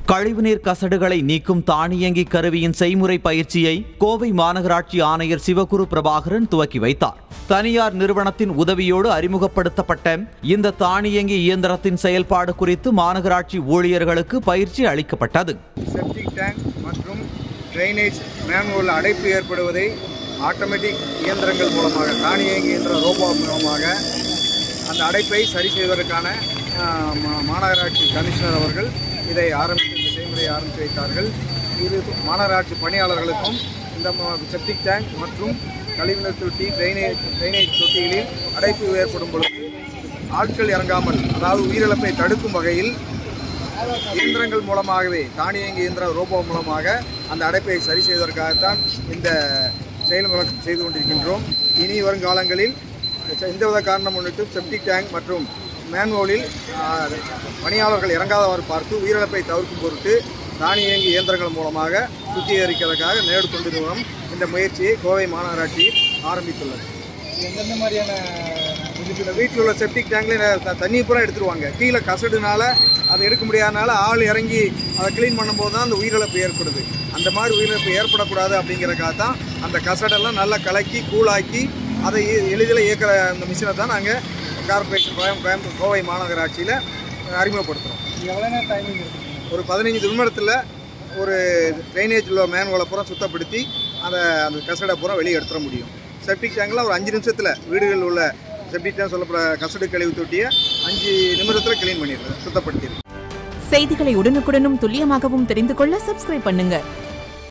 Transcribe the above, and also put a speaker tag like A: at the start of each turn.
A: கழிவுநீர் கசடுகளை நீக்கும் தானியங்கி கருவியின் செய்முறை பயிற்சியை கோவை மாநகராட்சி ஆணையர் சிவகுரு பிரபாகரன் துவக்கி வைத்தார் தனியார் நிறுவனத்தின் உதவியோடு அறிமுகப்படுத்தப்பட்ட இந்த தானியங்கி இயந்திரத்தின் செயல்பாடு குறித்து மாநகராட்சி ஊழியர்களுக்கு பயிற்சி அளிக்கப்பட்டது
B: செப்டிக் டேங்க் மற்றும் ட்ரைனேஜ் மேனுவல் அடைப்பு ஏற்படுவதை ஆட்டோமேட்டிக் இயந்திரங்கள் மூலமாக தானியங்கி இயந்திர ரோபோ மூலமாக அந்த அடைப்பை சரி செய்வதற்கான ஆஹ், மா- மாநகராட்சி கமிஷனர் அவர்கள் இதை ஆரம்பித்து இந்த செய்முறையை ஆரம்பித்து வைத்தார்கள் இது மாநகராட்சி பணியாளர்களுக்கும் இந்த செப்டிக் டேங்க் மற்றும் கழிவுநீர் தொட்டி ட்ரைனேஜ் ட்ரைனேஜ் தொட்டிகளில் அடைப்பு ஏற்படும் பொழுது ஆட்கள் இறங்காமல் அதாவது உயிரிழப்பை தடுக்கும் வகையில் இயந்திரங்கள் மூலமாகவே தானியங்கி இயந்திர ரோபோ மூலமாக அந்த அடைப்பை சரி செய்வதற்காகத்தான் இந்த செயல்முறை செய்து கொண்டிருக்கின்றோம் இனி வரும் காலங்களில் எந்தவித காரணம் முன்னிட்டு செப்டிக் டேங்க் மற்றும் மேன்வோலில் பணியாளர்கள் இறங்காதவாறு பார்த்து உயிரிழப்பை தவிர்க்கும் பொருட்டு தானியங்கி இயந்திரங்கள் மூலமாக சுத்திகரிக்கிறதுக்காக நேடு தொண்டு நிறுவனம் இந்த முயற்சியை கோவை மாநகராட்சியில் ஆரம்பித்துள்ளது
C: எந்தெந்த மாதிரியான
B: இந்த வீட்டில் உள்ள செப்டிக் டேங்க்ல தண்ணி பூரா எடுத்துருவாங்க கீழே கசடுனால அதை எடுக்க முடியாதனால ஆள் இறங்கி அதை க்ளீன் பண்ணும்போது தான் அந்த உயிரிழப்பு ஏற்படுது அந்த மாதிரி உயிரிழப்பு ஏற்படக்கூடாது அப்படிங்கிறக்காக தான் அந்த கசடெல்லாம் நல்லா கலக்கி கூழாக்கி அதை எ- எளிதில் இயக்கிற அந்த மிஷினை தான் நாங்கள் கார்பரேஷன் கோயம் கோயம்புத்தூர் கோவை மாநகராட்சியில் அறிமுகப்படுத்துகிறோம்
C: எவ்வளோ நேரம் டைமிங் இருக்குது
B: ஒரு பதினைஞ்சு நிமிடத்தில் ஒரு ட்ரைனேஜில் மேன்வலை பூரா சுத்தப்படுத்தி அதை அந்த கசடை பூரா வெளியே எடுத்துட முடியும் செப்டிக் டேங்கில் ஒரு அஞ்சு நிமிஷத்தில் வீடுகளில் உள்ள செப்டிக் டேங்க் சொல்லப்படுற கசடு கழிவு தொட்டியை அஞ்சு நிமிடத்தில் க்ளீன் பண்ணிடுறேன் சுத்தப்படுத்திடுறேன்
D: செய்திகளை உடனுக்குடனும் துல்லியமாகவும் தெரிந்து கொள்ள சப்ஸ்கிரைப் பண்ணுங்க